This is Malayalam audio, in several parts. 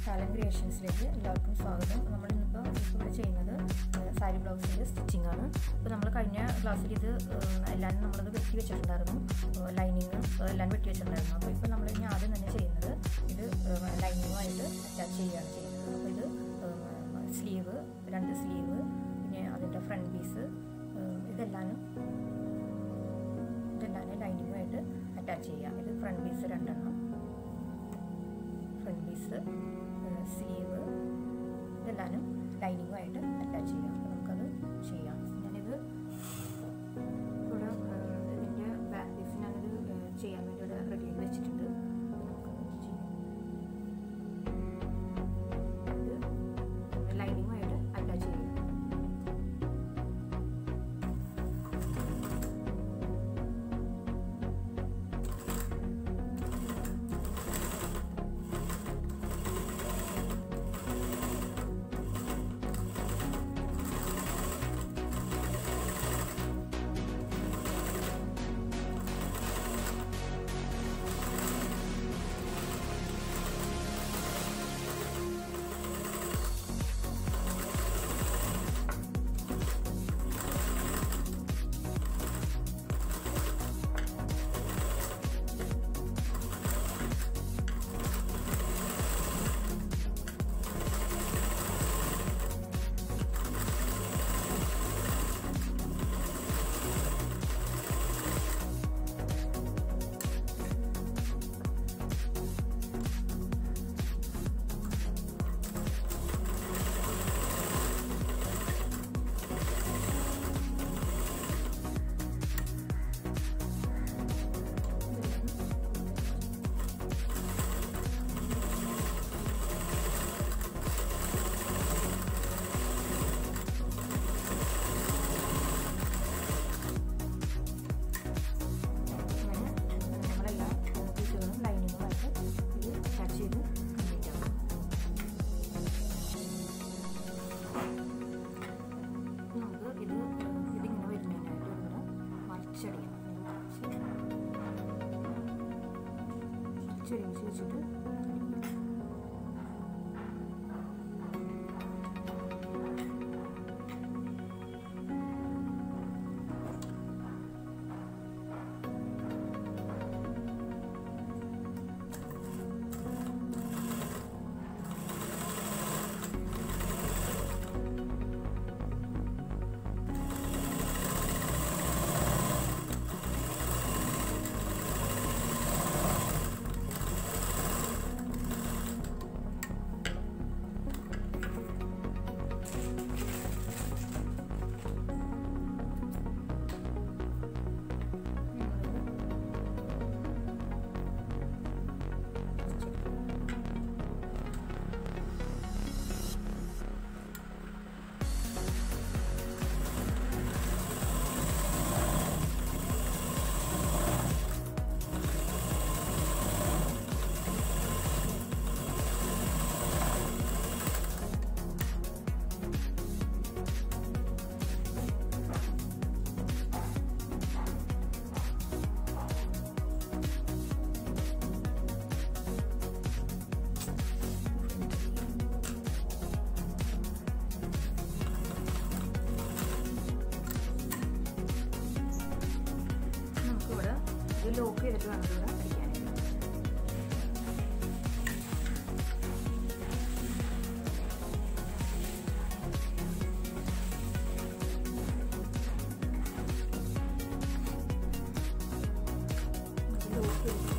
ടാലൻ ക്രിയേഷൻസിലേക്ക് എല്ലാവർക്കും സ്വാഗതം നമ്മൾ ഇന്നിപ്പോൾ ഇപ്പോൾ ഇവിടെ ചെയ്യുന്നത് സാരി ബ്ലൗസിൻ്റെ സ്റ്റിച്ചിങ് ആണ് ഇപ്പോൾ നമ്മൾ കഴിഞ്ഞ ക്ലാസ്സിൽ ഇത് എല്ലാം നമ്മളത് വെട്ടി വെച്ചിട്ടുണ്ടായിരുന്നു ലൈനിങ് എല്ലാം വെട്ടി വെച്ചിട്ടുണ്ടായിരുന്നു അപ്പോൾ ഇപ്പോൾ നമ്മൾ ഇനി ആദ്യം തന്നെ ചെയ്യുന്നത് ഇത് ലൈനിങ്ങുമായിട്ട് അറ്റാച്ച് ചെയ്യുകയാണ് ചെയ്യുന്നത് അപ്പോൾ ഇത് സ്ലീവ് രണ്ട് സ്ലീവ് പിന്നെ അതിൻ്റെ ഫ്രണ്ട് പീസ് ഇതെല്ലാനും ഇതെല്ലാനും ലൈനിങ്ങുമായിട്ട് അറ്റാച്ച് ചെയ്യാം ഇത് ഫ്രണ്ട് പീസ് രണ്ടെണ്ണം ഫ്രണ്ട് പീസ് സ്ലീവ് ഇതെല്ലാനും ലൈനിങ്ങുമായിട്ട് അറ്റാച്ച് ചെയ്യാം അപ്പോൾ നമുക്കത് ചെയ്യാം ഞാനിത് ഇവിടെ ഇതിൻ്റെ ബാക്ക് പീസ് ഞാനിത് ചെയ്യാൻ വേണ്ടി ഇവിടെ റെഡി ചെയ്ത് വെച്ചിട്ടുണ്ട് അപ്പോൾ നമുക്കത് ചെയ്യാം ഇത് ലൈനിങ്ങുമായിട്ട് അറ്റാച്ച് ചെയ്യാം നമ്മളെല്ലാ പീസുകളും ലൈനിങ്ങുമായിട്ട് ഇത് അറ്റാച്ച് ചെയ്ത് കംപ്ലീറ്റ് ആക്കും നമുക്ക് ഇത് ഇതിങ്ങനെ വരുന്നതിനായിട്ട് ഇവിടെ മറിച്ചടിക്കണം മറിച്ചൊരുമിച്ച് വെച്ചിട്ട് നമുക്കിവിടെ ഇത് ലോക്ക് ചെയ്തിട്ട് വേണം ഇവിടെ അടിക്കാനായിട്ട് ലോക്ക് ചെയ്തിട്ട്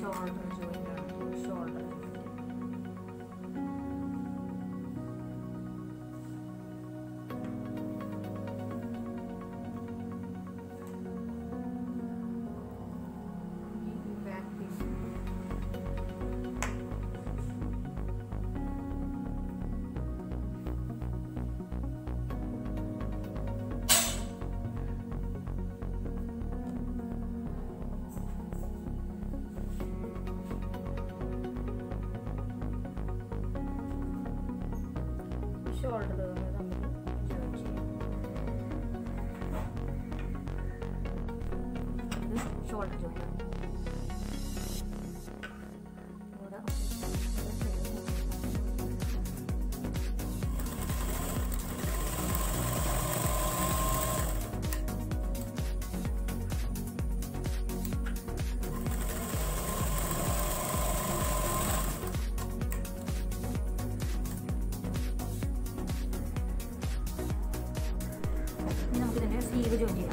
ഷോൾഡർ ജോയിൻ്റ് ആണ് ഷോൾഡർ ബാക്ക് പീസ് ഷോൾഡർ തമ്മിൽ ജോയിൻ ചെയ്യാം ഇത് ഷോൾഡർ ജോയിൻ ആണ് ഇവിടെ ഇനി നമുക്ക് ഇതിൻ്റെ സ്ലീവ് ജോയിൻ ചെയ്യാം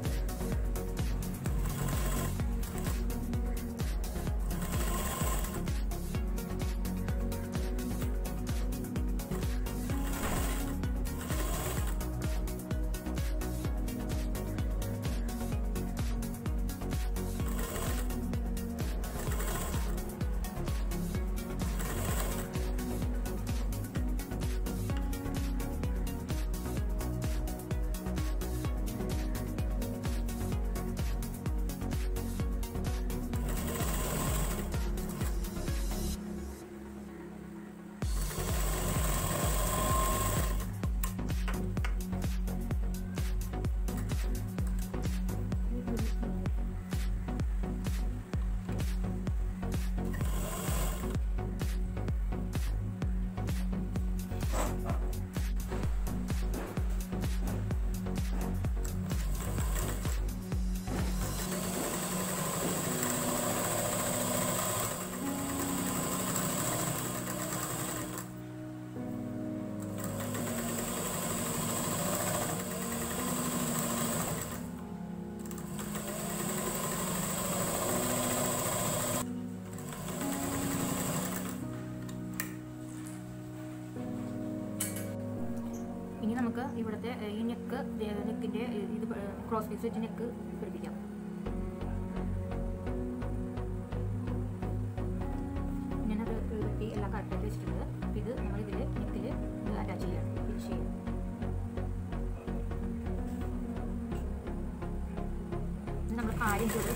ഇനി നമുക്ക് ഇവിടുത്തെ ഏ, ഈ നെക്ക് നെക്കിൻ്റെ ഇത് ക്രോസ് പീസ് വെച്ച് നെക്ക് പിടിപ്പിക്കാം ഞാനത് വെട്ടി എല്ലാം കറക്റ്റായിട്ട് വെച്ചിട്ടുണ്ട് അപ്പോൾ ഇത് നമ്മൾ ഇതിൽ നെക്കിൽ അറ്റാച്ച് ചെയ്യണം ഫിനിഷ് ചെയ്യണം ഇത് നമ്മൾ കാര്യം ചെയ്ത്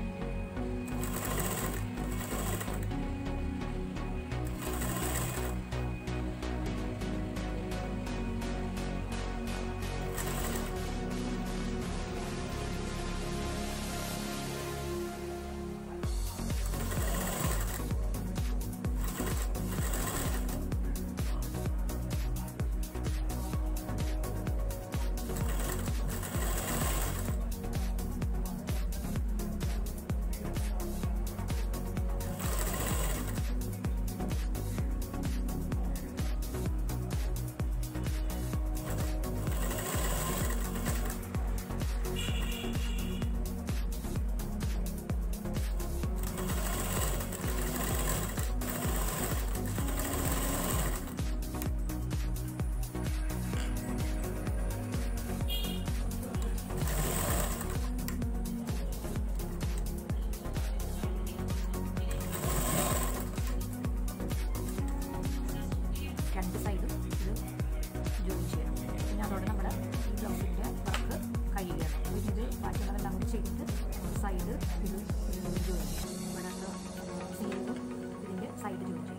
രണ്ട് സൈഡും ഇത് ജോയിൻ ചെയ്യണം പിന്നെ അതോടെ നമ്മുടെ ഈ ബ്ലൗസിൻ്റെ വർക്ക് കഴിയുകയാണ് പിന്നെ ഇത് ബാക്കിയുള്ളതെല്ലാം കൂടി ചെയ്തിട്ട് സൈഡ് ഇത് ജോയിൻ ചെയ്യണം ഇവിടെ സീലും ഇതിൻ്റെ സൈഡ് ജോയിൻ ചെയ്യണം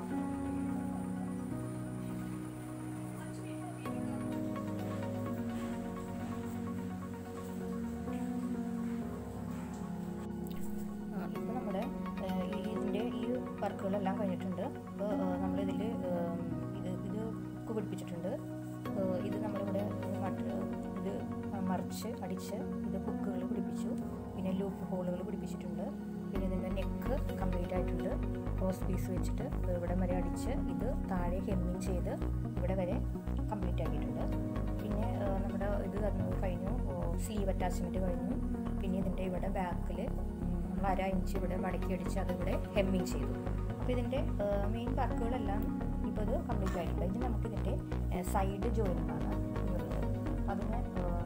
ഇപ്പോൾ നമ്മുടെ ഏഹ്, ഈ ഇതിൻ്റെ ഈ വർക്കുകളെല്ലാം കഴിഞ്ഞിട്ടുണ്ട് അപ്പോൾ നമ്മളിതിൽ ഇത് ഇത് ഹുക്ക് പിടിപ്പിച്ചിട്ടുണ്ട് ഏഹ്, ഇത് നമ്മളിവിടെ മട്ട് ഇത് മറിച്ച് അടിച്ച് ഇത് ഹുക്കുകൾ പിടിപ്പിച്ചു പിന്നെ ലൂപ്പ് ഹോളുകൾ പിടിപ്പിച്ചിട്ടുണ്ട് പിന്നെ ഇതിൻ്റെ നെക്ക് കംപ്ലീറ്റ് ആയിട്ടുണ്ട് ക്രോസ് പീസ് വെച്ചിട്ട് ഇവിടെ വരെ അടിച്ച് ഇത് താഴെ ഹെമ്മിങ് ചെയ്ത് ഇവിടെ വരെ കംപ്ലീറ്റ് ആക്കിയിട്ടുണ്ട് പിന്നെ ഏഹ്, നമ്മുടെ ഇത് കഴിഞ്ഞു കഴിഞ്ഞു സ്ലീവ് അറ്റാച്ച്മെൻറ്റ് കഴിഞ്ഞു പിന്നെ ഇതിൻ്റെ ഇവിടെ ബാക്കിൽ നമ്മൾ അര ഇഞ്ച് ഇവിടെ മടക്കി അടിച്ച് അതിവിടെ ഹെമ്മിങ് ചെയ്തു അപ്പോൾ ഇതിൻ്റെ മെയിൻ വർക്കുകളെല്ലാം ഇപ്പോൾ ഇത് കംപ്ലീറ്റ് ആയിട്ടുണ്ട് ഇനി നമുക്ക് ഇതിൻ്റെ സൈഡ് ജോയിനിങ് ആണ് ഉള്ളത് അതിന്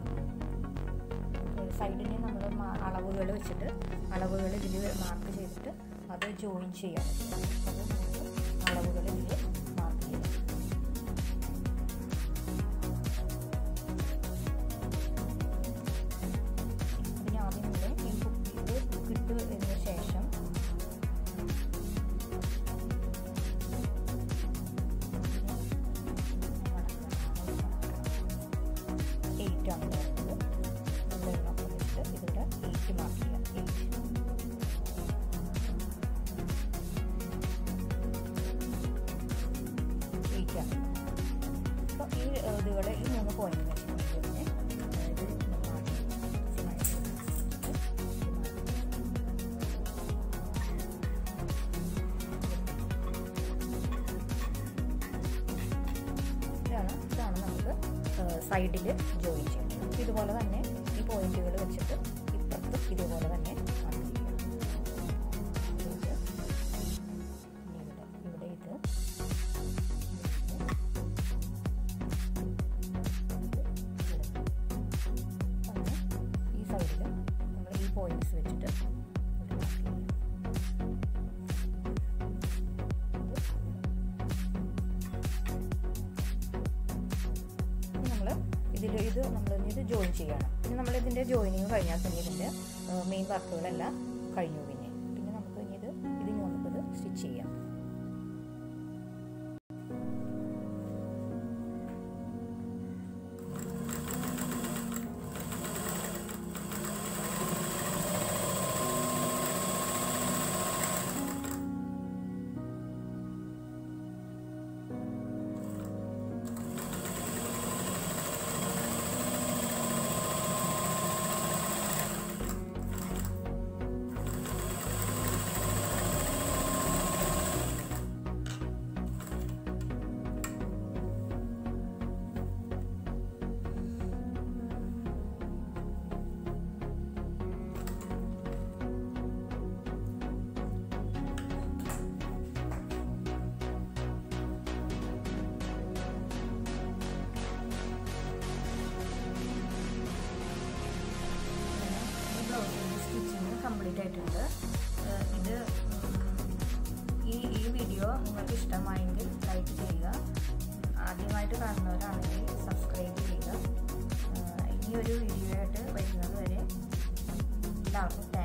സൈഡിനെ നമ്മൾ അളവുകൾ വെച്ചിട്ട് അളവുകൾ ഇതിൽ മാർക്ക് ചെയ്തിട്ട് അത് ജോയിൻ ചെയ്യാൻ അത് നമുക്ക് അളവുകൾ ഇതിൽ മാർക്ക് ചെയ്യാം അതിന് ആദ്യം ഇവിടെ ഈ കുപ്പി ഇത് കിട്ടുന്നതിന് ശേഷം എയ്റ്റ് ആണ് വരുന്നത് ഇതെല്ലാം വെച്ചിട്ട് ഇതിവിടെ എയ്റ്റ് മാർക്ക് ചെയ്യാം എയ്റ്റ് എയ്റ്റ് ആണ് അപ്പോൾ ഈ ഇതുകൾ ഈ മൂന്ന് പോയിന്റ് വെച്ചിട്ടുണ്ടെങ്കിൽ ഇത് മാറ്റി ഇതാണ് ഇതാണ് നമുക്ക് സൈഡിൽ ജോയിൻ ചെയ്യേണ്ടത് അപ്പോൾ ഇതുപോലെ തന്നെ ഈ പോയിന്റുകൾ വെച്ചിട്ട് ഇപ്പുറത്ത് ഇതുപോലെ തന്നെ മാർക്ക് ചെയ്യാം ഇത് ഇനി ഇവിടെ ഇവിടെ ഇത് അങ്ങനെ ഈ സൈഡിൽ നമ്മൾ ഈ പോയിന്റ്സ് വെച്ചിട്ട് ഇവിടെ മാർക്ക് ചെയ്യാം നമ്മൾ ഇതിൽ ഇത് നമ്മൾ ഇത് ജോയിൻ ചെയ്യണം പിന്നെ നമ്മൾ ഇതിൻ്റെ ജോയിനിങ് കഴിഞ്ഞാൽ തന്നെ ഇതിൻ്റെ മെയിൻ വർക്കുകളെല്ലാം കഴിഞ്ഞു പിന്നെ പിന്നെ നമുക്ക് ഇനി ഇത് ഇതിന് നമുക്കിത് സ്റ്റിച്ച് ചെയ്യാം സ്റ്റിച്ചിങ് കംപ്ലീറ്റ് ആയിട്ടുണ്ട് ഏഹ് ഇത് ഉം, ഈ ഈ വീഡിയോ നിങ്ങൾക്ക് ഇഷ്ടമായെങ്കിൽ ലൈക്ക് ചെയ്യുക ആദ്യമായിട്ട് കാണുന്നവരാണെങ്കിൽ സബ്സ്ക്രൈബ് ചെയ്യുക ഏഹ് ഇനിയൊരു വീഡിയോ ആയിട്ട് വരുന്നത് വരെ എല്ലാവർക്കും